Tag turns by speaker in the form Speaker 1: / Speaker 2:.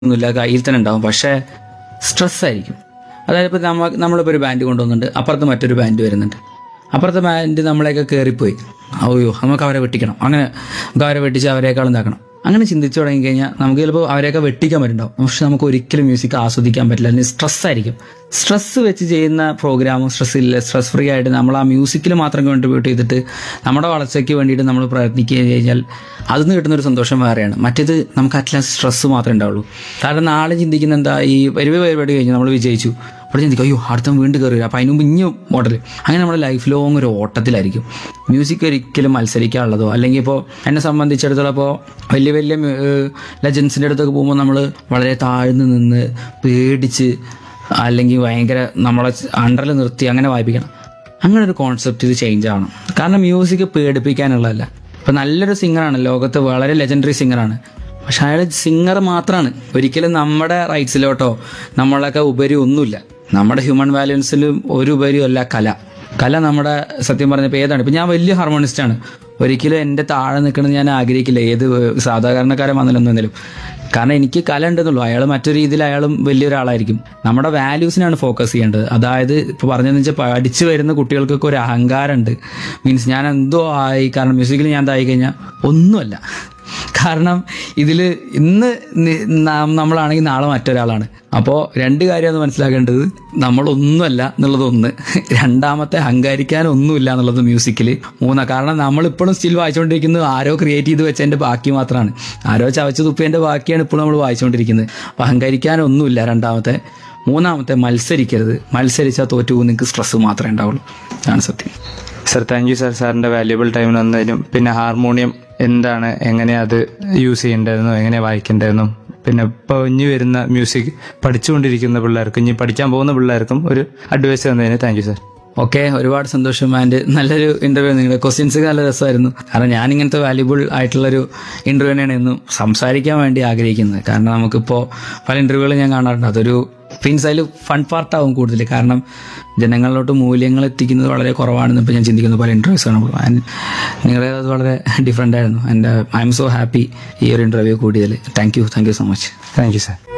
Speaker 1: ഒന്നുമില്ല കയ്യിൽ തന്നെ ഉണ്ടാവും പക്ഷേ സ്ട്രെസ് ആയിരിക്കും അതായത് ഇപ്പോൾ നമ്മ നമ്മളിപ്പോൾ ഒരു ബാൻഡ് കൊണ്ടുവന്നുണ്ട് അപ്പുറത്ത് മറ്റൊരു ബാൻഡ് വരുന്നുണ്ട് അപ്പുറത്തെ ബാൻഡ് നമ്മളെയൊക്കെ കയറിപ്പോയി അയ്യോ നമുക്ക് അവരെ വെട്ടിക്കണം അങ്ങനെ നമുക്ക് അവരെ വെട്ടിച്ച് അവരെക്കാളും ഇതാക്കണം അങ്ങനെ ചിന്തിച്ചു തുടങ്ങി കഴിഞ്ഞാൽ നമുക്ക് ചിലപ്പോൾ അവരെയൊക്കെ വെട്ടിക്കാൻ പറ്റുന്നുണ്ടാവും പക്ഷെ നമുക്ക് ഒരിക്കലും മ്യൂസിക് ആസ്വദിക്കാൻ പറ്റില്ല അല്ലെങ്കിൽ സ്ട്രെസ് ആയിരിക്കും സ്ട്രെസ് വെച്ച് ചെയ്യുന്ന പ്രോഗ്രാമും സ്ട്രെസ് ഇല്ല സ്ട്രെസ് ഫ്രീ ആയിട്ട് നമ്മൾ ആ മ്യൂസിക്കിൽ മാത്രം കോൺട്രിബ്യൂട്ട് ചെയ്തിട്ട് നമ്മുടെ വളർച്ചയ്ക്ക് വേണ്ടിയിട്ട് നമ്മൾ പ്രയത്നിക്കുകയും കഴിഞ്ഞാൽ അതിൽ നിന്ന് കിട്ടുന്ന ഒരു സന്തോഷം വേറെയാണ് മറ്റേത് നമുക്ക് അറ്റ്ലാസ്റ്റ് സ്ട്രെസ് മാത്രമേ ഉണ്ടാവുള്ളൂ കാരണം നാളെ ചിന്തിക്കുന്ന എന്താ ഈ പരിപാടി പരിപാടി കഴിഞ്ഞ് നമ്മൾ വിജയിച്ചു അപ്പോൾ ചിന്തിക്കും അയ്യോ അടുത്ത വീണ്ടും കയറി വരും അപ്പോൾ അതിന് മുമ്പ് ഇനിയും മോഡൽ അങ്ങനെ നമ്മുടെ ലൈഫ് ലോങ് ഒരു ഓട്ടത്തിലായിരിക്കും മ്യൂസിക് ഒരിക്കലും മത്സരിക്കാനുള്ളതോ അല്ലെങ്കിൽ ഇപ്പോൾ എന്നെ സംബന്ധിച്ചിടത്തോളം ഇപ്പോൾ വലിയ വലിയ ലെജൻസിൻ്റെ അടുത്തൊക്കെ പോകുമ്പോൾ നമ്മൾ വളരെ താഴ്ന്നു നിന്ന് പേടിച്ച് അല്ലെങ്കിൽ ഭയങ്കര നമ്മളെ അണ്ടറിൽ നിർത്തി അങ്ങനെ വായിപ്പിക്കണം അങ്ങനെ ഒരു കോൺസെപ്റ്റ് ഇത് ചേഞ്ച് ആവണം കാരണം മ്യൂസിക് പേടിപ്പിക്കാനുള്ളതല്ല ഇപ്പം നല്ലൊരു സിംഗറാണ് ലോകത്ത് വളരെ ലെജൻഡറി സിംഗറാണ് പക്ഷെ അയാൾ സിംഗർ മാത്രമാണ് ഒരിക്കലും നമ്മുടെ റൈറ്റ്സിലോട്ടോ നമ്മളൊക്കെ ഉപരി ഒന്നുമില്ല നമ്മുടെ ഹ്യൂമൻ വാല്യൂസിലും ഒരു ഉപരിയും അല്ല കല കല നമ്മുടെ സത്യം പറഞ്ഞപ്പോൾ ഏതാണ് ഇപ്പം ഞാൻ വലിയ ഹാർമോണിസ്റ്റാണ് ഒരിക്കലും എൻ്റെ താഴെ നിൽക്കണമെന്ന് ഞാൻ ആഗ്രഹിക്കില്ല ഏത് സാധാരണക്കാരൻ വന്നില്ലെന്നും എന്നാലും കാരണം എനിക്ക് കല ഉണ്ടെന്നുള്ളൂ അയാൾ മറ്റൊരു രീതിയിൽ അയാളും വലിയൊരാളായിരിക്കും നമ്മുടെ വാല്യൂസിനാണ് ഫോക്കസ് ചെയ്യേണ്ടത് അതായത് ഇപ്പോൾ പറഞ്ഞതെന്ന് വെച്ചാൽ പഠിച്ചു വരുന്ന കുട്ടികൾക്കൊക്കെ ഒരു അഹങ്കാരമുണ്ട് മീൻസ് ഞാൻ എന്തോ ആയി കാരണം മ്യൂസിക്കിൽ ഞാൻ എന്തായി കഴിഞ്ഞാൽ ഒന്നുമല്ല കാരണം ഇതിൽ ഇന്ന് നി- നാം- നമ്മളാണെങ്കിൽ നാളെ മറ്റൊരാളാണ് അപ്പോൾ രണ്ട് കാര്യമാണ് മനസ്സിലാക്കേണ്ടത് നമ്മളൊന്നുമല്ല എന്നുള്ളത് ഒന്ന് രണ്ടാമത്തെ അഹങ്കരിക്കാനൊന്നുമില്ല എന്നുള്ളത് മ്യൂസിക്കിൽ മൂന്നാ കാരണം നമ്മളിപ്പോഴും സ്റ്റിൽ വായിച്ചുകൊണ്ടിരിക്കുന്നത് ആരോ ക്രിയേറ്റ് ചെയ്ത് വെച്ചതിൻ്റെ ബാക്കി മാത്രമാണ് ആരോ ചവച്ച് തുപ്പിയതിൻ്റെ ബാക്കിയാണ് ഇപ്പോൾ നമ്മൾ വായിച്ചുകൊണ്ടിരിക്കുന്നത് അപ്പോൾ അഹങ്കരിക്കാനൊന്നുമില്ല രണ്ടാമത്തെ മൂന്നാമത്തെ മത്സരിക്കരുത് മത്സരിച്ചാൽ തോറ്റു പോകും നിങ്ങൾക്ക് സ്ട്രെസ് മാത്രമേ ഉണ്ടാവുള്ളൂ അതാണ് സത്യം
Speaker 2: സർ താങ്ക് യു സർ സാറിന്റെ വാല്യുബിൾ ടൈം തന്നതിനും പിന്നെ ഹാർമോണിയം എന്താണ് എങ്ങനെ അത് യൂസ് ചെയ്യേണ്ടതെന്നും എങ്ങനെ വായിക്കേണ്ടതെന്നും പിന്നെ ഇപ്പോൾ ഇനി വരുന്ന മ്യൂസിക് പഠിച്ചുകൊണ്ടിരിക്കുന്ന പിള്ളേർക്കും ഇനി പഠിക്കാൻ പോകുന്ന പിള്ളേർക്കും ഒരു അഡ്വൈസ് തന്നതിന് താങ്ക് യു സർ
Speaker 1: ഓക്കെ ഒരുപാട് സന്തോഷം ആൻഡ് നല്ലൊരു ഇന്റർവ്യൂ നിങ്ങളുടെ ക്വസ്റ്റ്യൻസ് നല്ല രസമായിരുന്നു കാരണം ഞാൻ ഇങ്ങനത്തെ വാല്യുബിൾ ആയിട്ടുള്ളൊരു ഇന്റർവ്യൂ തന്നെയാണ് ഇന്നും സംസാരിക്കാൻ വേണ്ടി ആഗ്രഹിക്കുന്നത് കാരണം നമുക്കിപ്പോൾ പല ഇന്റർവ്യൂകളും ഞാൻ കാണാറുണ്ട് അതൊരു മീൻസ് അതിൽ ഫൺ പാർട്ടാവും കൂടുതൽ കാരണം ജനങ്ങളിലോട്ട് മൂല്യങ്ങൾ എത്തിക്കുന്നത് വളരെ കുറവാണെന്ന് ഇപ്പോൾ ഞാൻ ചിന്തിക്കുന്നു പല ഇന്റർവ്യൂസ് കാണുമ്പോൾ ആൻഡ് നിങ്ങളുടേത് അത് വളരെ ഡിഫറെൻ്റ് ആയിരുന്നു and I'm so happy ഈ ഒരു ഇന്റർവ്യൂ കൂടിയതിൽ thank you thank you so much
Speaker 2: thank you sir